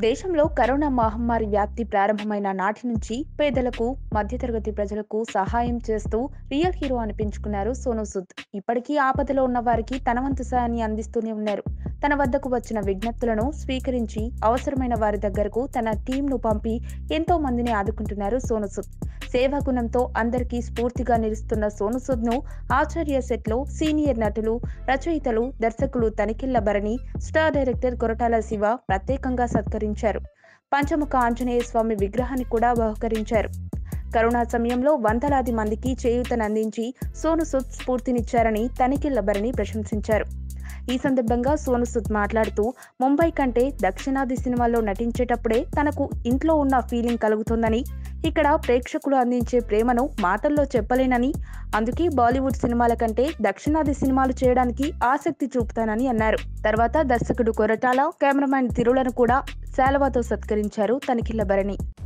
దేశంలో కరోనా మహమ్మారి వ్యాప్తి ప్రారంభమైన నాటి నుంచి పేదలకు మధ్యతరగతి ప్రజలకు సహాయం చేస్తూ రియల్ హీరో అనిపించుకున్నారు సోనూ సూద్ ఇప్పటికీ ఆపదలో ఉన్న వారికి తన వంతు సాయాన్ని అందిస్తూనే ఉన్నారు తన వద్దకు వచ్చిన విజ్ఞప్తులను స్వీకరించి అవసరమైన వారి దగ్గరకు తన టీంను పంపి ఎంతో మందిని ఆదుకుంటున్నారు సోనూ సూద్ సేవా గుణంతో అందరికీ స్ఫూర్తిగా నిలుస్తున్న సోను సూద్ను ఆచార్య సెట్లో సీనియర్ నటులు రచయితలు దర్శకులు తనిఖిళ్ల భరణి స్టార్ డైరెక్టర్ కొరటాల శివ ప్రత్యేకంగా సత్కరించారు పంచముఖ ఆంజనేయ స్వామి విగ్రహాన్ని కూడా బహుకరించారు కరోనా సమయంలో వందలాది మందికి చేయూతనందించి సోను సూద్ స్ఫూర్తినిచ్చారని తనిఖిళ్ల భరణి ప్రశంసించారు ఈ సందర్భంగా సోను సూద్ మాట్లాడుతూ ముంబై కంటే దక్షిణాది సినిమాల్లో నటించేటప్పుడే తనకు ఇంట్లో ఉన్న ఫీలింగ్ కలుగుతుందని ఇక్కడ ప్రేక్షకులు అందించే ప్రేమను మాటల్లో చెప్పలేనని అందుకే బాలీవుడ్ సినిమాల కంటే దక్షిణాది సినిమాలు చేయడానికి ఆసక్తి చూపుతానని అన్నారు తర్వాత దర్శకుడు కొరటాల కెమెరామ్యాన్ తిరులను కూడా శాలవాతో సత్కరించారు తనిఖిళ్ల భరణి